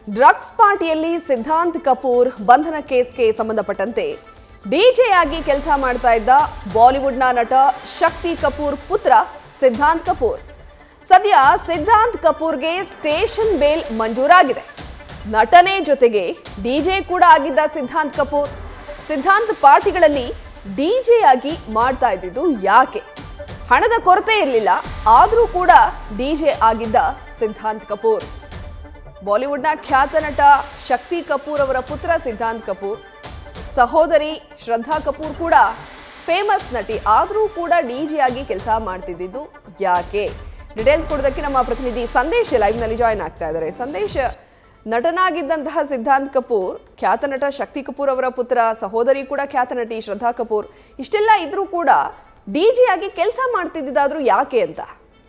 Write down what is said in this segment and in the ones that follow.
drugs ಪಾರ್ಟಿಯಲ್ಲಿ Siddhant Kapoor ಬಂಧನ ಕೇಸ್ಗೆ ಸಂಬಂಧಪಟ್ಟಂತೆ DJ ಆಗಿ ಕೆಲಸ ಮಾಡ್ತಾ ಇದ್ದ ಬಾಲಿವುಡ್ನ ನಟ ಶಕ್ತಿ ಕಪೂರ್ ಪುತ್ರ ಸಿದ್ಧಾಂತ್ ಕಪೂರ್ ಸದ್ಯ ಸಿದ್ಧಾಂತ್ ಕಪೂರ್ಗೆ ಸ್ಟೇಷನ್ ಬೇಲ್ ಮಂಜೂರಾಗಿದೆ ನಟನೆ ಜೊತೆಗೆ ಡಿಜೆ ಕೂಡ ಆಗಿದ್ದ ಸಿದ್ಧಾಂತ್ ಕಪೂರ್ ಸಿದ್ಧಾಂತ್ ಪಾರ್ಟಿಗಳಲ್ಲಿ ಡಿಜೆ ಆಗಿ ಮಾಡ್ತಾ ಇದ್ದಿದ್ದು ಯಾಕೆ ಹಣದ ಕೊರತೆ ಇರಲಿಲ್ಲ ಆದರೂ ಕೂಡ ಡಿಜೆ ಆಗಿದ್ದ ಸಿದ್ಧಾಂತ್ ಕಪೂರ್ ಬಾಲಿವುಡ್ನ ಖ್ಯಾತ ನಟ ಶಕ್ತಿ ಕಪೂರ್ ಅವರ ಪುತ್ರ ಸಿದ್ಧಾಂತ್ ಕಪೂರ್ ಸಹೋದರಿ ಶ್ರದ್ಧಾ ಕಪೂರ್ ಕೂಡ ಫೇಮಸ್ ನಟಿ ಆದರೂ ಕೂಡ ಡಿಜೆ ಆಗಿ ಕೆಲಸ ಮಾಡ್ತಿದ್ದಿದ್ದು ಯಾಕೆ ಡೀಟೇಲ್ಸ್ ಕೊಡೋದಕ್ಕೆ ನಮ್ಮ ಪ್ರತಿನಿಧಿ ಸಂದೇಶ್ ಲೈವ್ನಲ್ಲಿ ಜಾಯ್ನ್ ಆಗ್ತಾ ಇದ್ದಾರೆ ಸಂದೇಶ್ ನಟನಾಗಿದ್ದಂತಹ ಸಿದ್ಧಾಂತ್ ಕಪೂರ್ ಖ್ಯಾತ ನಟ ಶಕ್ತಿ ಕಪೂರ್ ಅವರ ಪುತ್ರ ಸಹೋದರಿ ಕೂಡ ಖ್ಯಾತ ನಟಿ ಶ್ರದ್ಧಾ ಕಪೂರ್ ಇಷ್ಟೆಲ್ಲ ಇದ್ರೂ ಕೂಡ ಡಿಜೆ ಆಗಿ ಕೆಲಸ ಮಾಡ್ತಿದ್ದಿದ್ದಾದ್ರೂ ಯಾಕೆ ಅಂತ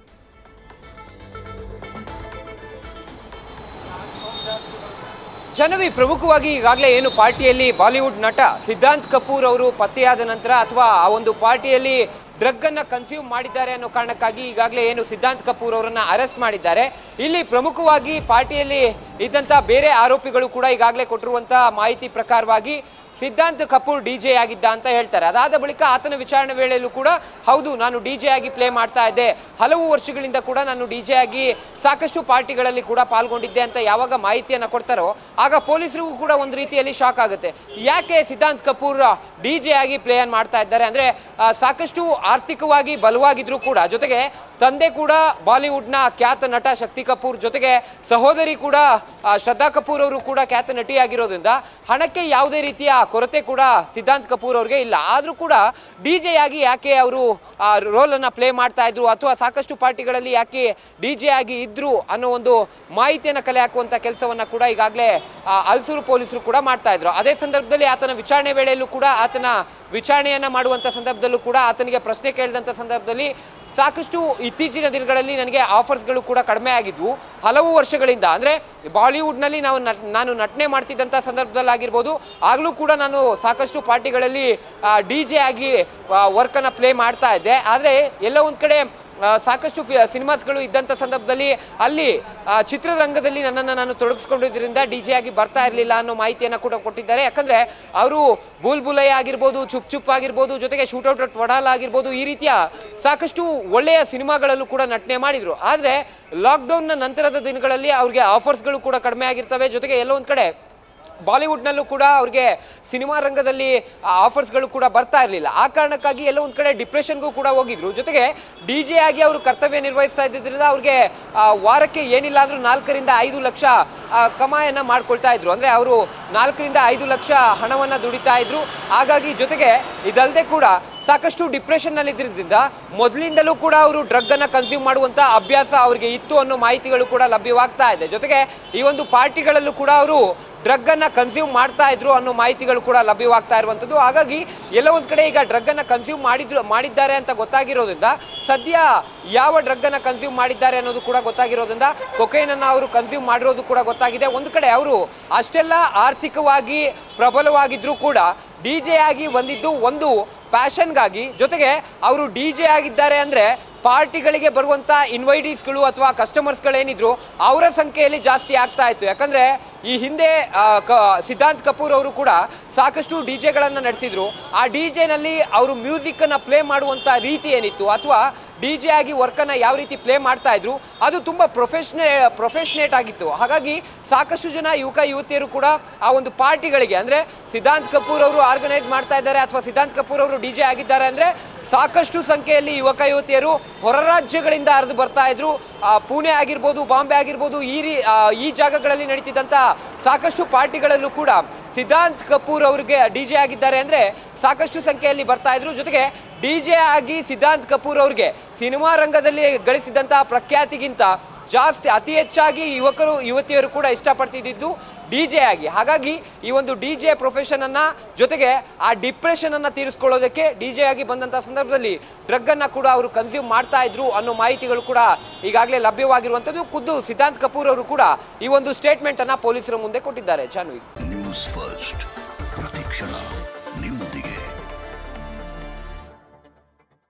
ಜನವಿ ಪ್ರಮುಖವಾಗಿ ಈಗಾಗಲೇ ಏನು ಪಾರ್ಟಿಯಲ್ಲಿ ಬಾಲಿವುಡ್ ನಟ ಸಿದ್ಧಾಂತ್ ಕಪೂರ್ ಅವರು ಪತ್ತೆಯಾದ ನಂತರ ಅಥವಾ ಆ ಒಂದು ಪಾರ್ಟಿಯಲ್ಲಿ ಡ್ರಗ್ ಅನ್ನ ಕನ್ಸ್ಯೂಮ್ ಮಾಡಿದ್ದಾರೆ ಅನ್ನೋ ಕಾರಣಕ್ಕಾಗಿ ಈಗಾಗಲೇ ಏನು ಸಿದ್ಧಾಂತ್ ಕಪೂರ್ ಅವರನ್ನ ಅರೆಸ್ಟ್ ಮಾಡಿದ್ದಾರೆ ಇಲ್ಲಿ ಪ್ರಮುಖವಾಗಿ ಪಾರ್ಟಿಯಲ್ಲಿ ಇದ್ದಂಥ ಬೇರೆ ಆರೋಪಿಗಳು ಕೂಡ ಈಗಾಗಲೇ ಕೊಟ್ಟಿರುವಂಥ ಮಾಹಿತಿ ಪ್ರಕಾರವಾಗಿ ಸಿದ್ಧಾಂತ್ ಕಪೂರ್ ಡಿ ಜೆ ಆಗಿದ್ದ ಅಂತ ಹೇಳ್ತಾರೆ ಅದಾದ ಬಳಿಕ ಆತನ ವಿಚಾರಣೆ ವೇಳೆಯಲ್ಲೂ ಕೂಡ ಹೌದು ನಾನು ಡಿ ಜೆ ಆಗಿ ಪ್ಲೇ ಮಾಡ್ತಾ ಇದ್ದೆ ಹಲವು ವರ್ಷಗಳಿಂದ ಕೂಡ ನಾನು ಡಿ ಜೆ ಆಗಿ ಸಾಕಷ್ಟು ಪಾರ್ಟಿಗಳಲ್ಲಿ ಕೂಡ ಪಾಲ್ಗೊಂಡಿದ್ದೆ ಅಂತ ಯಾವಾಗ ಮಾಹಿತಿಯನ್ನು ಕೊಡ್ತಾರೋ ಆಗ ಪೊಲೀಸರಿಗೂ ಕೂಡ ಒಂದು ರೀತಿಯಲ್ಲಿ ಶಾಕ್ ಆಗುತ್ತೆ ಯಾಕೆ ಸಿದ್ಧಾಂತ್ ಕಪೂರ್ ಡಿ ಜೆ ಆಗಿ ಪ್ಲೇ ಅನ್ನು ಮಾಡ್ತಾ ಇದ್ದಾರೆ ಅಂದರೆ ಸಾಕಷ್ಟು ಆರ್ಥಿಕವಾಗಿ ಬಲವಾಗಿದ್ರು ಕೂಡ ಜೊತೆಗೆ ತಂದೆ ಕೂಡ ಬಾಲಿವುಡ್ನ ಖ್ಯಾತ ನಟ ಶಕ್ತಿ ಕಪೂರ್ ಜೊತೆಗೆ ಸಹೋದರಿ ಕೂಡ ಆ, ಶ್ರದ್ಧಾ ಕಪೂರ್ ಅವರು ಕೂಡ ಖ್ಯಾತ ನಟಿಯಾಗಿರೋದ್ರಿಂದ ಹಣಕ್ಕೆ ಯಾವುದೇ ರೀತಿಯ ಕೊರತೆ ಕೂಡ ಸಿದ್ಧಾಂತ್ ಕಪೂರ್ ಅವ್ರಿಗೆ ಇಲ್ಲ ಆದರೂ ಕೂಡ ಡಿ ಜೆ ಆಗಿ ಯಾಕೆ ಅವರು ಆ ರೋಲನ್ನು ಪ್ಲೇ ಮಾಡ್ತಾ ಇದ್ರು ಅಥವಾ ಸಾಕಷ್ಟು ಪಾರ್ಟಿಗಳಲ್ಲಿ ಯಾಕೆ ಡಿ ಜೆ ಆಗಿ ಇದ್ರು ಅನ್ನೋ ಒಂದು ಮಾಹಿತಿಯನ್ನು ಕಲೆ ಹಾಕುವಂಥ ಕೆಲಸವನ್ನು ಕೂಡ ಈಗಾಗಲೇ ಅಲ್ಸೂರು ಪೊಲೀಸರು ಕೂಡ ಮಾಡ್ತಾ ಇದ್ರು ಅದೇ ಸಂದರ್ಭದಲ್ಲಿ ಆತನ ವಿಚಾರಣೆ ವೇಳೆಯಲ್ಲೂ ಕೂಡ ಆತನ ವಿಚಾರಣೆಯನ್ನ ಮಾಡುವಂಥ ಸಂದರ್ಭದಲ್ಲೂ ಕೂಡ ಆತನಿಗೆ ಪ್ರಶ್ನೆ ಕೇಳಿದಂಥ ಸಂದರ್ಭದಲ್ಲಿ ಸಾಕಷ್ಟು ಇತ್ತೀಚಿನ ದಿನಗಳಲ್ಲಿ ನನಗೆ ಆಫರ್ಸ್ಗಳು ಕೂಡ ಕಡಿಮೆ ಆಗಿದ್ವು ಹಲವು ವರ್ಷಗಳಿಂದ ಅಂದರೆ ಬಾಲಿವುಡ್ನಲ್ಲಿ ನಾವು ನಟ್ ನಾನು ನಟನೆ ಮಾಡ್ತಿದ್ದಂಥ ಸಂದರ್ಭದಲ್ಲಾಗಿರ್ಬೋದು ಆಗಲೂ ಕೂಡ ನಾನು ಸಾಕಷ್ಟು ಪಾರ್ಟಿಗಳಲ್ಲಿ ಡಿ ಜೆ ಆಗಿ ವರ್ಕನ್ನು ಪ್ಲೇ ಮಾಡ್ತಾ ಇದ್ದೆ ಆದರೆ ಎಲ್ಲೋ ಒಂದು ಕಡೆ ಆ, ಸಾಕಷ್ಟು ಫಿ- ಸಿನಿಮಾಸ್ಗಳು ಇದ್ದಂಥ ಸಂದರ್ಭದಲ್ಲಿ ಅಲ್ಲಿ ಆ, ಚಿತ್ರರಂಗದಲ್ಲಿ ನನ್ನನ್ನು ನಾನು ತೊಡಗಿಸ್ಕೊಂಡಿದ್ದರಿಂದ ಡಿ ಜೆ ಆಗಿ ಬರ್ತಾ ಇರಲಿಲ್ಲ ಅನ್ನೋ ಮಾಹಿತಿಯನ್ನು ಕೂಡ ಕೊಟ್ಟಿದ್ದಾರೆ ಯಾಕಂದರೆ ಅವರು ಬೂಲ್ ಬುಲಯ್ಯ ಆಗಿರ್ಬೋದು ಚುಪ್ ಚುಪ್ ಆಗಿರ್ಬೋದು ಜೊತೆಗೆ ಶೂಟೌಟ್ ಅಟ್ ವಡಾಲ ಆಗಿರ್ಬೋದು ಈ ರೀತಿಯ ಸಾಕಷ್ಟು ಒಳ್ಳೆಯ ಸಿನಿಮಾಗಳಲ್ಲೂ ಕೂಡ ನಟನೆ ಮಾಡಿದರು ಆದರೆ ಲಾಕ್ಡೌನ್ನ ನಂತರದ ದಿನಗಳಲ್ಲಿ ಅವ್ರಿಗೆ ಆಫರ್ಸ್ಗಳು ಕೂಡ ಕಡಿಮೆ ಆಗಿರ್ತವೆ ಜೊತೆಗೆ ಎಲ್ಲೋ ಒಂದು ಕಡೆ ಬಾಲಿವುಡ್ನಲ್ಲೂ ಕೂಡ ಅವ್ರಿಗೆ ಸಿನಿಮಾ ರಂಗದಲ್ಲಿ ಆಫರ್ಸ್ಗಳು ಕೂಡ ಬರ್ತಾ ಇರಲಿಲ್ಲ ಆ ಕಾರಣಕ್ಕಾಗಿ ಎಲ್ಲೋ ಒಂದು ಕಡೆ ಡಿಪ್ರೆಷನ್ಗೂ ಕೂಡ ಹೋಗಿದ್ರು ಜೊತೆಗೆ ಡಿ ಜೆ ಆಗಿ ಅವರು ಕರ್ತವ್ಯ ನಿರ್ವಹಿಸ್ತಾ ಇದ್ದಿದ್ದರಿಂದ ಅವ್ರಿಗೆ ಆ, ವಾರಕ್ಕೆ ಏನಿಲ್ಲ ಅಂದ್ರೂ ನಾಲ್ಕರಿಂದ ಐದು ಲಕ್ಷ ಆ, ಕಮಾಯನ್ನ ಮಾಡ್ಕೊಳ್ತಾ ಇದ್ರು ಅಂದರೆ ಅವರು ನಾಲ್ಕರಿಂದ ಐದು ಲಕ್ಷ ಹಣವನ್ನು ದುಡಿತಾ ಇದ್ರು ಹಾಗಾಗಿ ಜೊತೆಗೆ ಇದಲ್ಲದೆ ಕೂಡ ಸಾಕಷ್ಟು ಡಿಪ್ರೆಷನ್ನಲ್ಲಿ ಇದ್ದಿದ್ದರಿಂದ ಮೊದಲಿಂದಲೂ ಕೂಡ ಅವರು ಡ್ರಗ್ ಅನ್ನ ಕನ್ಸ್ಯೂಮ್ ಮಾಡುವಂತ ಅಭ್ಯಾಸ ಅವರಿಗೆ ಇತ್ತು ಅನ್ನೋ ಮಾಹಿತಿಗಳು ಕೂಡ ಲಭ್ಯವಾಗ್ತಾ ಇದೆ ಜೊತೆಗೆ ಈ ಒಂದು ಪಾರ್ಟಿಗಳಲ್ಲೂ ಕೂಡ ಅವರು ಡ್ರಗ್ ಅನ್ನ ಕನ್ಸ್ಯೂಮ್ ಮಾಡ್ತಾ ಇದ್ರು ಅನ್ನೋ ಮಾಹಿತಿಗಳು ಕೂಡ ಲಭ್ಯವಾಗ್ತಾ ಇರುವಂಥದ್ದು ಹಾಗಾಗಿ ಎಲ್ಲ ಒಂದು ಕಡೆ ಈಗ ಡ್ರಗ್ ಅನ್ನ ಕನ್ಸ್ಯೂಮ್ ಮಾಡಿದ್ರು ಮಾಡಿದ್ದಾರೆ ಅಂತ ಗೊತ್ತಾಗಿರೋದ್ರಿಂದ ಸದ್ಯ ಯಾವ ಡ್ರಗ್ ಅನ್ನ ಕನ್ಸ್ಯೂಮ್ ಮಾಡಿದ್ದಾರೆ ಅನ್ನೋದು ಕೂಡ ಗೊತ್ತಾಗಿರೋದ್ರಿಂದ ಕೊಕೈನ್ ಅನ್ನ ಅವರು ಕನ್ಸ್ಯೂಮ್ ಮಾಡಿರೋದು ಕೂಡ ಗೊತ್ತಾಗಿದೆ ಒಂದು ಕಡೆ ಅವರು ಅಷ್ಟೆಲ್ಲ ಆರ್ಥಿಕವಾಗಿ ಪ್ರಬಲವಾಗಿದ್ರು ಕೂಡ ಡಿ ಜೆ ಆಗಿ ಬಂದಿದ್ದು ಒಂದು ಪ್ಯಾಷನ್ಗಾಗಿ ಜೊತೆಗೆ ಅವರು ಡಿ ಜೆ ಆಗಿದ್ದಾರೆ ಅಂದರೆ ಪಾರ್ಟಿಗಳಿಗೆ ಬರುವಂಥ ಇನ್ವೈಟೀಸ್ಗಳು ಅಥವಾ ಕಸ್ಟಮರ್ಸ್ಗಳೇನಿದ್ರು ಅವರ ಸಂಖ್ಯೆಯಲ್ಲಿ ಜಾಸ್ತಿ ಆಗ್ತಾ ಇತ್ತು ಯಾಕಂದರೆ ಈ ಹಿಂದೆ ಆ, ಕ ಸಿದ್ಧಾಂತ್ ಕಪೂರ್ ಅವರು ಕೂಡ ಸಾಕಷ್ಟು ಡಿ ಜೆಗಳನ್ನು ನಡೆಸಿದ್ರು ಆ ಡಿ ಜೆನಲ್ಲಿ ಅವರು ಮ್ಯೂಸಿಕ್ಕನ್ನು ಪ್ಲೇ ಮಾಡುವಂಥ ರೀತಿ ಏನಿತ್ತು ಅಥವಾ ಡಿ ಜೆ ಆಗಿ ವರ್ಕನ್ನು ಯಾವ ರೀತಿ ಪ್ಲೇ ಮಾಡ್ತಾ ಇದ್ರು ಅದು ತುಂಬ ಪ್ರೊಫೆಷ್ನೇ ಪ್ರೊಫೆಷ್ನೇಟ್ ಆಗಿತ್ತು ಹಾಗಾಗಿ ಸಾಕಷ್ಟು ಜನ ಯುವಕ ಯುವತಿಯರು ಕೂಡ ಆ ಒಂದು ಪಾರ್ಟಿಗಳಿಗೆ ಅಂದರೆ ಸಿದ್ಧಾಂತ್ ಕಪೂರ್ ಅವರು ಆರ್ಗನೈಸ್ ಮಾಡ್ತಾ ಇದ್ದಾರೆ ಅಥವಾ ಸಿದ್ಧಾಂತ್ ಕಪೂರ್ ಅವರು ಡಿ ಜೆ ಆಗಿದ್ದಾರೆ ಅಂದರೆ ಸಾಕಷ್ಟು ಸಂಖ್ಯೆಯಲ್ಲಿ ಯುವಕ ಯುವತಿಯರು ಹೊರ ರಾಜ್ಯಗಳಿಂದ ಹರಿದು ಬರ್ತಾ ಇದ್ರು ಆ, ಪುಣೆ ಆಗಿರ್ಬೋದು ಬಾಂಬೆ ಆಗಿರ್ಬೋದು ಈ ರೀ ಆ, ಈ ಜಾಗಗಳಲ್ಲಿ ನಡೀತಿದ್ದಂಥ ಸಾಕಷ್ಟು ಪಾರ್ಟಿಗಳಲ್ಲೂ ಕೂಡ ಸಿದ್ಧಾಂತ್ ಕಪೂರ್ ಅವ್ರಿಗೆ ಡಿ ಜೆ ಆಗಿದ್ದಾರೆ ಅಂದರೆ ಸಾಕಷ್ಟು ಸಂಖ್ಯೆಯಲ್ಲಿ ಬರ್ತಾ ಇದ್ರು ಜೊತೆಗೆ ಡಿ ಜೆ ಆಗಿ ಸಿದ್ಧಾಂತ್ ಕಪೂರ್ ಅವ್ರಿಗೆ ಸಿನಿಮಾ ರಂಗದಲ್ಲಿ ಗಳಿಸಿದಂತಹ ಪ್ರಖ್ಯಾತಿಗಿಂತ ಜಾಸ್ತಿ ಅತಿ ಹೆಚ್ಚಾಗಿ ಯುವಕರು ಯುವತಿಯರು ಕೂಡ ಇಷ್ಟಪಡ್ತಿದ್ದು ಡಿ ಜೆ ಆಗಿ ಹಾಗಾಗಿ ಈ ಒಂದು ಡಿ ಜೆ ಪ್ರೊಫೆಷನ್ ಅನ್ನ ಜೊತೆಗೆ ಆ ಡಿಪ್ರೆಷನ್ ಅನ್ನ ತೀರಿಸ್ಕೊಳ್ಳೋದಕ್ಕೆ ಡಿ ಜೆ ಆಗಿ ಬಂದಂತ ಸಂದರ್ಭದಲ್ಲಿ ಡ್ರಗ್ ಅನ್ನ ಕೂಡ ಅವರು ಕನ್ಸ್ಯೂಮ್ ಮಾಡ್ತಾ ಇದ್ರು ಅನ್ನೋ ಮಾಹಿತಿಗಳು ಕೂಡ ಈಗಾಗಲೇ ಲಭ್ಯವಾಗಿರುವಂತದ್ದು ಖುದ್ದು ಸಿದ್ಧಾಂತ್ ಕಪೂರ್ ಅವರು ಕೂಡ ಈ ಒಂದು ಸ್ಟೇಟ್ಮೆಂಟ್ ಅನ್ನ ಪೊಲೀಸರ ಮುಂದೆ ಕೊಟ್ಟಿದ್ದಾರೆ ಜಾನ್ವಿ ನ್ಯೂಸ್ ಫಸ್ಟ್ ಪ್ರತಿಕ್ಷಣ